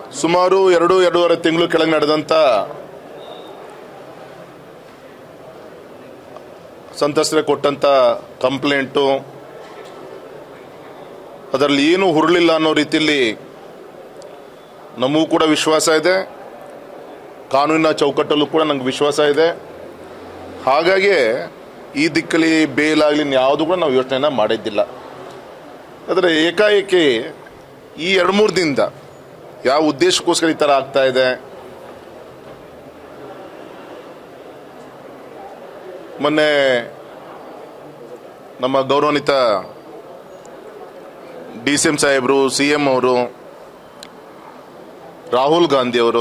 ಸುಮಾರು ಎರಡು ಎರಡೂವರೆ ತಿಂಗಳು ಕೆಳಗೆ ನಡೆದಂಥ ಸಂತ್ರಸ್ತರಿಗೆ ಕೊಟ್ಟಂತ ಕಂಪ್ಲೇಂಟು ಅದರಲ್ಲಿ ಏನು ಹುರುಳಿಲ್ಲ ಅನ್ನೋ ರೀತಿಯಲ್ಲಿ ನಮಗೂ ಕೂಡ ವಿಶ್ವಾಸ ಇದೆ ಕಾನೂನಿನ ಚೌಕಟ್ಟಲ್ಲೂ ಕೂಡ ನಂಗೆ ವಿಶ್ವಾಸ ಇದೆ ಹಾಗಾಗಿ ಈ ದಿಕ್ಕಲ್ಲಿ ಬೇಲಾಗಲಿ ಯಾವುದು ಕೂಡ ನಾವು ಯೋಚನೆನ ಮಾಡಿದ್ದಿಲ್ಲ ಆದರೆ ಏಕಾಏಕಿ ಈ ಎರಡು ಮೂರು ದಿನದ ಯಾವ ಉದ್ದೇಶಕ್ಕೋಸ್ಕರ ಈ ಥರ ಆಗ್ತಾ ಇದೆ ಮೊನ್ನೆ ನಮ್ಮ ಗೌರವಾನ್ವಿತ ಡಿ ಸಿ ಎಂ ಸಾಹೇಬರು ಸಿ ಎಂ ಅವರು ರಾಹುಲ್ ಗಾಂಧಿ ಅವರು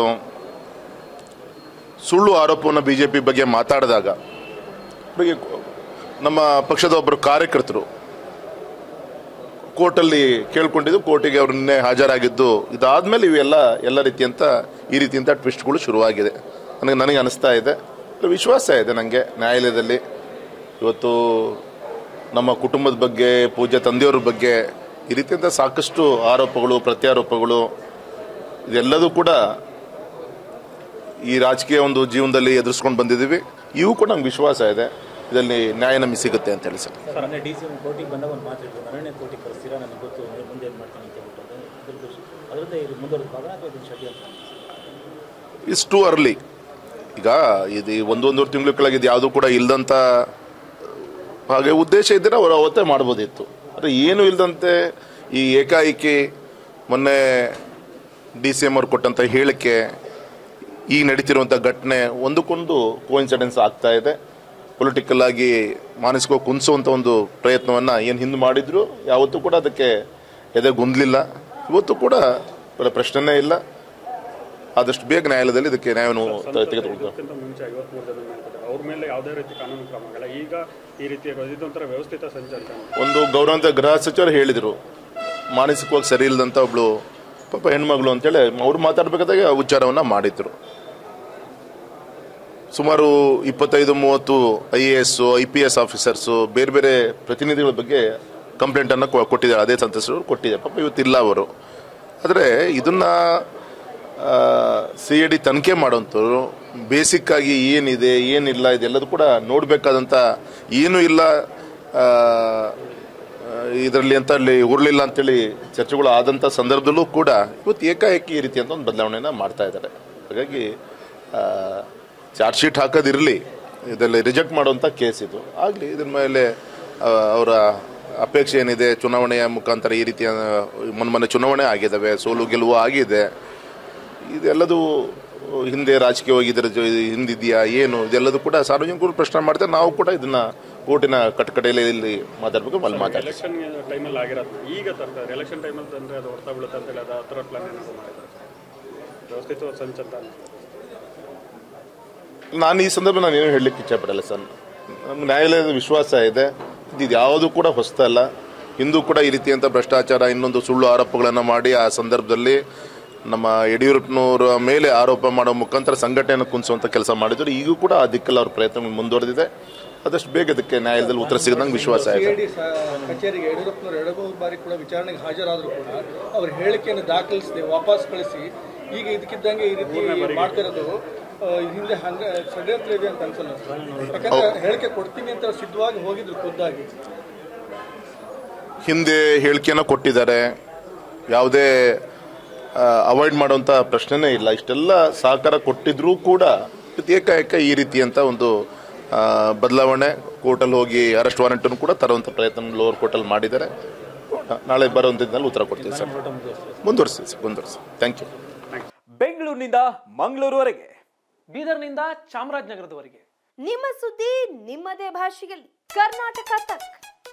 ಸುಳ್ಳು ಆರೋಪವನ್ನು ಬಿ ಜೆ ಪಿ ಬಗ್ಗೆ ಮಾತಾಡಿದಾಗ ಅವರಿಗೆ ನಮ್ಮ ಪಕ್ಷದ ಒಬ್ಬರು ಕಾರ್ಯಕರ್ತರು ಕೋರ್ಟಲ್ಲಿ ಕೇಳ್ಕೊಂಡಿದ್ದು ಕೋರ್ಟಿಗೆ ಅವರು ನಿನ್ನೆ ಹಾಜರಾಗಿದ್ದು ಇದಾದ್ಮೇಲೆ ಇವೆಲ್ಲ ಎಲ್ಲ ರೀತಿಯಂತ ಈ ರೀತಿಯಂತ ಟ್ವಿಸ್ಟ್ಗಳು ಶುರುವಾಗಿದೆ ನನಗೆ ನನಗೆ ಅನಿಸ್ತಾ ಇದೆ ವಿಶ್ವಾಸ ಇದೆ ನನಗೆ ನ್ಯಾಯಾಲಯದಲ್ಲಿ ಇವತ್ತು ನಮ್ಮ ಕುಟುಂಬದ ಬಗ್ಗೆ ಪೂಜ್ಯ ತಂದೆಯವ್ರ ಬಗ್ಗೆ ಈ ರೀತಿಯಂತ ಸಾಕಷ್ಟು ಆರೋಪಗಳು ಪ್ರತ್ಯಾರೋಪಗಳು ಇದೆಲ್ಲದೂ ಕೂಡ ಈ ರಾಜಕೀಯ ಒಂದು ಜೀವನದಲ್ಲಿ ಎದುರಿಸ್ಕೊಂಡು ಬಂದಿದ್ದೀವಿ ಇವು ಕೂಡ ನಮ್ಗೆ ವಿಶ್ವಾಸ ಇದೆ ಇದರಲ್ಲಿ ನ್ಯಾಯ ನಮಗೆ ಸಿಗುತ್ತೆ ಅಂತ ಹೇಳಿ ಸರ್ ಸರ್ ಮೊನ್ನೆ ಡಿ ಸಿ ಎಂ ಕೋರ್ಟಿಗೆ ಬಂದಾಗ ಒಂದು ಮಾತು ಹೇಳಿದ್ರು ಅರಣ್ಯ ಕೋರ್ಟಿಗೆ ಕಳಿಸ್ತೀರಾ ನನಗೆ ಗೊತ್ತು ನೀವು ಮುಂದೆ ಏನು ಮಾಡ್ತೀನಿ ಅಂತ ಹೇಳ್ಬಿಟ್ಟು ಅದು ಇದ್ರದ್ದು ಅದರದ್ದೇ ಇದು ಮುಂದುವರೆದ ಭಾಗನ ಅಥವಾ ಇದನ್ನು ಶೆಟ್ಟಿ ಅಂತ ಇಸ್ ಟು ಅರ್ಲಿ ಈಗ ಇದು ಈ ಒಂದು ಒಂದೂವರೆ ತಿಂಗಳ ಕೆಳಗೆ ಇದು ಯಾವುದೂ ಕೂಡ ಇಲ್ದಂತ ಹಾಗೆ ಉದ್ದೇಶ ಇದ್ದರೆ ಅವರು ಅವತ್ತೇ ಮಾಡ್ಬೋದಿತ್ತು ಆದರೆ ಏನು ಇಲ್ದಂತೆ ಈ ಏಕಾಏಕಿ ಮೊನ್ನೆ ಡಿ ಸಿ ಎಂ ಅವ್ರು ಕೊಟ್ಟಂಥ ಹೇಳಿಕೆ ಈಗ ನಡೀತಿರುವಂಥ ಘಟನೆ ಒಂದಕ್ಕೊಂದು ಕೋಇನ್ಸಿಡೆನ್ಸ್ ಆಗ್ತಾ ಇದೆ ಪೊಲಿಟಿಕಲ್ ಆಗಿ ಮಾನಸಿಕವಾಗಿ ಕುಂದಿಸುವಂಥ ಒಂದು ಪ್ರಯತ್ನವನ್ನು ಏನು ಹಿಂದೆ ಮಾಡಿದ್ರು ಯಾವತ್ತೂ ಕೂಡ ಅದಕ್ಕೆ ಎದೆಗುಂದಲಿಲ್ಲ ಇವತ್ತು ಕೂಡ ಅದರ ಪ್ರಶ್ನೆನೇ ಇಲ್ಲ ಆದಷ್ಟು ಬೇಗ ನ್ಯಾಯಾಲಯದಲ್ಲಿ ಇದಕ್ಕೆ ನ್ಯಾಯವನ್ನು ತೆಗೆದುಕೊಳ್ತಾರೆ ಇದಕ್ಕಿಂತ ಮುಂಚೆ ಐವತ್ಮೂರು ಜನ ಮೇಲ್ಪಟ್ಟರು ಅವ್ರ ಮೇಲೆ ಯಾವುದೇ ರೀತಿ ಕಾನೂನು ಕ್ರಮಗಳ ಈಗ ಈ ರೀತಿ ಇರೋದು ಇದೊಂಥರ ವ್ಯವಸ್ಥಿತ ಸಂಚಲನ ಒಂದು ಗೌರವಾನ್ವಿತ ಗೃಹ ಸಚಿವರು ಹೇಳಿದರು ಮಾನಸಿಕವಾಗಿ ಸರಿ ಇಲ್ಲದಂತ ಒಬ್ಳು ಪಾಪ ಹೆಣ್ಮಗಳು ಅಂತೇಳಿ ಅವ್ರು ಮಾತಾಡ್ಬೇಕಾದಾಗ ಆ ವಿಚಾರವನ್ನ ಮಾಡಿದ್ರು ಸುಮಾರು ಇಪ್ಪತ್ತೈದು ಮೂವತ್ತು I A S I P S officers ಬೇರೆ ಬೇರೆ ಪ್ರತಿನಿಧಿಗಳ ಬಗ್ಗೆ ಕಂಪ್ಲೇಂಟನ್ನು ಕೊಟ್ಟಿದ್ದಾರೆ ಅದೇ ಸಂತ್ರಸ್ತರು ಕೊಟ್ಟಿದ್ದಾರೆ ಪಾಪ ಇವತ್ತಿಲ್ಲ ಅವರು ಆದರೆ ಇದನ್ನ ಸಿ ಎ ಡಿ ತನಿಖೆ ಮಾಡೋಂಥವ್ರು ಬೇಸಿಕ್ ಆಗಿ ಏನಿದೆ ಏನಿಲ್ಲ ಇದೆಲ್ಲದೂ ಕೂಡ ನೋಡಬೇಕಾದಂಥ ಏನೂ ಇಲ್ಲ ಇದರಲ್ಲಿ ಅಂತ ಅಲ್ಲಿ ಉರ್ಲಿಲ್ಲ ಅಂತೇಳಿ ಚರ್ಚೆಗಳು ಆದಂಥ ಸಂದರ್ಭದಲ್ಲೂ ಕೂಡ ಇವತ್ತು ಏಕಾಏಕಿ ಈ ರೀತಿಯಂತ ಒಂದು ಬದಲಾವಣೆಯನ್ನು ಮಾಡ್ತಾ ಇದ್ದಾರೆ ಹಾಗಾಗಿ ಚಾರ್ಜ್ ಶೀಟ್ ಹಾಕೋದಿರಲಿ ಇದರಲ್ಲಿ ರಿಜೆಕ್ಟ್ ಮಾಡುವಂಥ ಕೇಸ್ ಇದು ಆಗಲಿ ಇದ್ರ ಮೇಲೆ ಆ, ಅವರ ಅಪೇಕ್ಷೆ ಏನಿದೆ ಚುನಾವಣೆಯ ಮುಖಾಂತರ ಈ ರೀತಿಯ ಮೊನ್ನೆ ಮೊನ್ನೆ ಚುನಾವಣೆ ಆಗಿದ್ದಾವೆ ಸೋಲು ಗೆಲುವು ಆಗಿದೆ ಇದೆಲ್ಲದೂ ಹಿಂದೆ ರಾಜಕೀಯವಾಗಿ ಇದರ ಜೊ- ಹಿಂದಿದೆಯಾ ಏನು ಇದೆಲ್ಲದೂ ಕೂಡ ಸಾರ್ವಜನಿಕರು ಪ್ರಶ್ನೆ ಮಾಡ್ತಾರೆ ನಾವು ಕೂಡ ಇದನ್ನ ಕೋರ್ಟಿನ ಕಟ್ಟಕಡೆಯಲ್ಲಿ ಇಲ್ಲಿ ಮಾತಾಡ್ಬೇಕು ಅಲ್ಲಿ ಮಾತಾಡ್ತೀವಿ ಎಲೆಕ್ಷನ್ ಟೈಮಲ್ಲಿ ಆಗಿರೋದು ಈಗ ತರ್ತಾರೆ ಎಲೆಕ್ಷನ್ ಟೈಮಲ್ಲಿ ತಂದರೆ ಅದು ಹೊಡ್ತಾ ಬೀಳುತ್ತೆ ಅಂತೇಳಿ ಅದು ಆ ಥರ ಪ್ಲಾನ್ ಏನಾದ್ರು ಮಾಡಿದ್ದಾರೆ ವ್ಯವಸ್ಥಿತ ಸಂಚಲನ ನಾನು ಈ ಸಂದರ್ಭ ನಾನು ಏನು ಹೇಳಲಿಕ್ಕೆ ಇಚ್ಛೆಪಡಲ್ಲ ಸರ್ ನಮ್ಗೆ ನ್ಯಾಯಾಲಯದ ವಿಶ್ವಾಸ ಇದೆ ಇದು ಯಾವುದು ಕೂಡ ಹೊಸ್ತಲ್ಲ ಹಿಂದೂ ಕೂಡ ಈ ರೀತಿಯಂಥ ಭ್ರಷ್ಟಾಚಾರ ಇನ್ನೊಂದು ಸುಳ್ಳು ಆರೋಪಗಳನ್ನು ಮಾಡಿ ಆ ಸಂದರ್ಭದಲ್ಲಿ ನಮ್ಮ ಯಡಿಯೂರಪ್ಪನವರ ಮೇಲೆ ಆರೋಪ ಮಾಡೋ ಮುಖಾಂತರ ಸಂಘಟನೆಯನ್ನು ಕುಂದಿಸುವಂಥ ಕೆಲಸ ಮಾಡಿದ್ರು ಈಗೂ ಕೂಡ ಆ ದಿಕ್ಕಲ್ಲಿ ಅವ್ರ ಪ್ರಯತ್ನ ಮುಂದುವರೆದಿದೆ ಆದಷ್ಟು ಬೇಗ ಇದಕ್ಕೆ ನ್ಯಾಯಾಲಯದಲ್ಲಿ ಉತ್ತರ ಸಿಗದಂಗೆ ವಿಶ್ವಾಸ ಇದೆ ಸಿಐಡಿ ಕಚೇರಿಗೆ ಯಡಿಯೂರಪ್ಪನವರು ಎರಡು ಮೂರು ಬಾರಿ ಕೂಡ ವಿಚಾರಣೆಗೆ ಹಾಜರಾದರೂ ಕೂಡ ಅವ್ರ ಹೇಳಿಕೆಯನ್ನು ದಾಖಲಿಸದೆ ವಾಪಸ್ ಕಳಿಸಿ ಈಗ ಇದಕ್ಕಿದ್ದಂಗೆ ಈ ರೀತಿ ಮಾಡ್ತಿರೋದು ಆ, ಹಿಂದೆ ಹಂಗ ಷಡ್ಯಂತ್ರ ಇದೆ ಅಂತ ಅನ್ಸಲ್ಲ ಯಾಕಂದ್ರೆ ಹೇಳಿಕೆ ಕೊಡ್ತೀನಿ ಅಂತ ಅವ್ರು ಸಿದ್ಧವಾಗಿ ಹೋಗಿದ್ರು ಖುದ್ದಾಗಿ ಹಿಂದೆ ಹೇಳಿಕೆಯನ್ನು ಕೊಟ್ಟಿದ್ದಾರೆ ಯಾವುದೇ ಅವಾಯ್ಡ್ ಮಾಡುವಂಥ ಪ್ರಶ್ನೆನೇ ಇಲ್ಲ ಇಷ್ಟೆಲ್ಲ ಸಹಕಾರ ಕೊಟ್ಟಿದ್ರೂ ಕೂಡ ಇವತ್ತು ಏಕಾಏಕ ಈ ರೀತಿಯಂಥ ಒಂದು ಆ, ಬದಲಾವಣೆ ಕೋರ್ಟಲ್ಲಿ ಹೋಗಿ ಅರೆಸ್ಟ್ ವಾರೆಂಟನ್ನು ಕೂಡ ತರುವಂಥ ಪ್ರಯತ್ನ ಲೋವರ್ ಕೋರ್ಟಲ್ಲಿ ಮಾಡಿದ್ದಾರೆ ನಾಳೆ ಬರುವಂಥದ್ದಲ್ಲಿ ಉತ್ತರ ಕೊಡ್ತೀವಿ ಸರ್ ಮುಂದುವರಿಸಿ ಸರ್ ಮುಂದುವರಿಸಿ ಥ್ಯಾಂಕ್ ಯು ಬೆಂಗಳೂರಿನಿಂದ ಮಂಗಳೂರುವರೆಗೆ ಬೀದರ್ನಿಂದ ಚಾಮರಾಜನಗರದವರೆಗೆ ನಿಮ್ಮ ಸುದ್ದಿ ನಿಮ್ಮದೇ ಭಾಷೆಯಲ್ಲಿ ಕರ್ನಾಟಕ ತಕ್